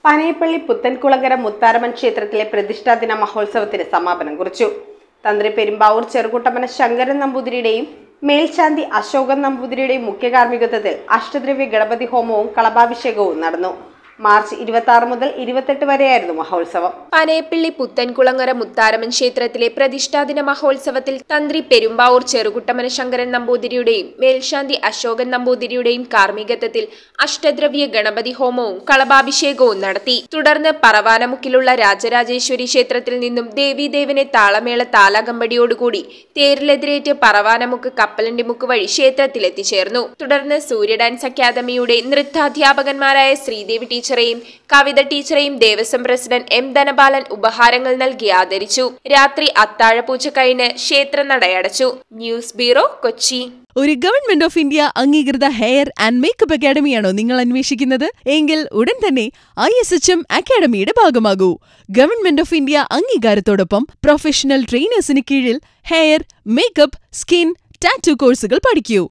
പനയപ്പള്ളി പുത്തൻകുളങ്ങര മുത്താരമൻ ക്ഷേത്രത്തിലെ പ്രതിഷ്ഠാദിന മഹോത്സവത്തിന് സമാപനം കുറിച്ചു തന്ത്രി പെരുമ്പാവൂർ ചെറുകുട്ടപ്പന ശങ്കരൻ നമ്പൂതിരിയുടെയും മേൽശാന്തി അശോകൻ നമ്പൂതിരിയുടെയും മുഖ്യ കാർമ്മികത്വത്തിൽ അഷ്ടദ്രവ്യ ഗണപതി ഹോമവും കളഭാഭിഷേകവും നടന്നു മാർച്ച് ഇരുപത്തി ആറ് മുതൽ ഇരുപത്തെട്ട് വരെയായിരുന്നു മഹോത്സവം പനയപ്പിള്ളി പുത്തൻകുളങ്ങര മുത്താരമൻ ക്ഷേത്രത്തിലെ പ്രതിഷ്ഠാദിന മഹോത്സവത്തിൽ തന്ത്രി പെരുമ്പാവൂർ ചെറുകുട്ടമന ശങ്കരൻ നമ്പൂതിരിയുടെയും മേൽശാന്തി അശോകൻ നമ്പൂതിരിയുടെയും കാർമ്മികത്വത്തിൽ അഷ്ടദ്രവ്യ ഗണപതി ഹോമവും കളഭാഭിഷേകവും നടത്തി തുടർന്ന് പറവാനമുക്കിലുള്ള രാജരാജേശ്വരി ക്ഷേത്രത്തിൽ നിന്നും ദേവീദേവനെ താളമേള താലാകമ്പടിയോടുകൂടി തേരിലെതിരേറ്റ് പറവാനമുക്ക് കപ്പലണ്ടിമുക്ക് വഴി ക്ഷേത്രത്തിൽ എത്തിച്ചേർന്നു തുടർന്ന് സൂര്യ ഡാൻസ് അക്കാദമിയുടെ നൃത്താധ്യാപകന്മാരായ ശ്രീദേവി ടീച്ചറെയും കവിത ടീച്ചറെയും ദേവസ്വം പ്രസിഡന്റ് എം ധനപാലൻ ഉപഹാരങ്ങൾ നൽകി ആദരിച്ചു രാത്രി അത്താഴപൂജ കഴിഞ്ഞ് ക്ഷേത്ര നടയടച്ചു ന്യൂസ് ബ്യൂറോ കൊച്ചി ഒരു ഗവൺമെന്റ് ഓഫ് ഇന്ത്യ അംഗീകൃത ഹെയർ ആൻഡ് മേക്കപ്പ് അക്കാഡമിയാണോ നിങ്ങൾ അന്വേഷിക്കുന്നത് എങ്കിൽ ഉടൻ തന്നെ ഐ എസ് എച്ച് എം അക്കാഡമിയുടെ ഭാഗമാകൂ ഗവൺമെന്റ് ഓഫ് ഇന്ത്യ അംഗീകാരത്തോടൊപ്പം പ്രൊഫഷണൽ ട്രെയിനേഴ്സിന് കീഴിൽ ഹെയർ മേക്കപ്പ് സ്കിൻ ടാറ്റു കോഴ്സുകൾ പഠിക്കൂ